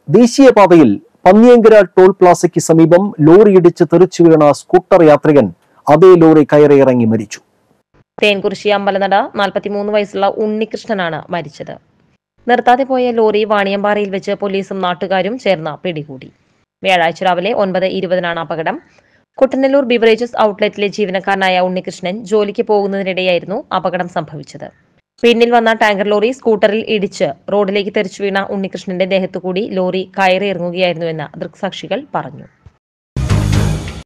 ദേശീയപാതയിൽ പന്നിയങ്കര ടോൾ പ്ലാസയ്ക്ക് സമീപം ലോറിയിടിച്ച് തെറിച്ചു വീണ സ്കൂട്ടർ യാത്രികൻ അതേ ലോറി കയറിയിറങ്ങി മരിച്ചു തേൻകുറിശി അമ്പലനട നാൽപ്പത്തിമൂന്ന് വയസ്സുള്ള ഉണ്ണികൃഷ്ണനാണ് മരിച്ചത് നിർത്താതെ പോയ ലോറി വാണിയമ്പാറയിൽ വെച്ച് പോലീസും നാട്ടുകാരും ചേർന്ന് പിടികൂടി വ്യാഴാഴ്ച രാവിലെ ഒൻപത് ഇരുപതിനാണ് അപകടം കുട്ടനല്ലൂർ ബിവറേജസ് ഔട്ട്ലെറ്റിലെ ജീവനക്കാരനായ ഉണ്ണികൃഷ്ണൻ ജോലിക്ക് പോകുന്നതിനിടെയായിരുന്നു അപകടം സംഭവിച്ചത് പിന്നിൽ വന്ന ടാങ്കർ ലോറി സ്കൂട്ടറിൽ ഇടിച്ച് റോഡിലേക്ക് തെറിച്ചു വീണ ഉണ്ണികൃഷ്ണന്റെ ദേഹത്തുകൂടി ലോറി കയറി ഇറങ്ങുകയായിരുന്നുവെന്ന് ദൃക്സാക്ഷികൾ പറഞ്ഞു